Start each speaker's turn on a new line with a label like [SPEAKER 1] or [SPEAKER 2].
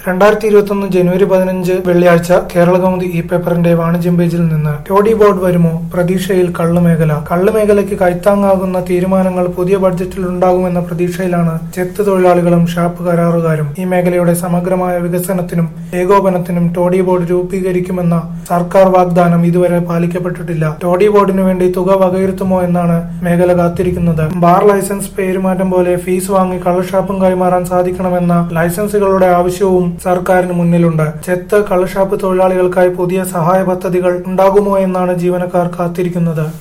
[SPEAKER 1] രണ്ടായിരത്തി ഇരുപത്തൊന്ന് ജനുവരി പതിനഞ്ച് വെള്ളിയാഴ്ച കേരളകൗമുദി ഈ പേപ്പറിന്റെ വാണിജ്യം പേജിൽ നിന്ന് ടോഡി ബോർഡ് വരുമോ പ്രതീക്ഷയിൽ കള്ളുമേഖല കള്ളുമേഖലയ്ക്ക് കൈത്താങ്ങാകുന്ന തീരുമാനങ്ങൾ പുതിയ ബഡ്ജറ്റിൽ ഉണ്ടാകുമെന്ന പ്രതീക്ഷയിലാണ് ചെത്ത് തൊഴിലാളികളും ഷാപ്പ് കരാറുകാരും ഈ മേഖലയുടെ സമഗ്രമായ വികസനത്തിനും ഏകോപനത്തിനും ടോഡി ബോർഡ് രൂപീകരിക്കുമെന്ന സർക്കാർ വാഗ്ദാനം ഇതുവരെ പാലിക്കപ്പെട്ടിട്ടില്ല ടോഡി ബോർഡിനു വേണ്ടി തുക വകയിരുത്തുമോ എന്നാണ് മേഖല കാത്തിരിക്കുന്നത് ബാർ ലൈസൻസ് പേരുമാറ്റം പോലെ ഫീസ് വാങ്ങി കള്ളുഷാപ്പും കൈമാറാൻ സാധിക്കണമെന്ന ലൈസൻസുകളുടെ ആവശ്യവും സർക്കാരിന് മുന്നിലുണ്ട് ചെത്ത് കള്ളുഷാപ്പ് തൊഴിലാളികൾക്കായി പുതിയ സഹായ പദ്ധതികൾ ഉണ്ടാകുമോ എന്നാണ് ജീവനക്കാർ കാത്തിരിക്കുന്നത്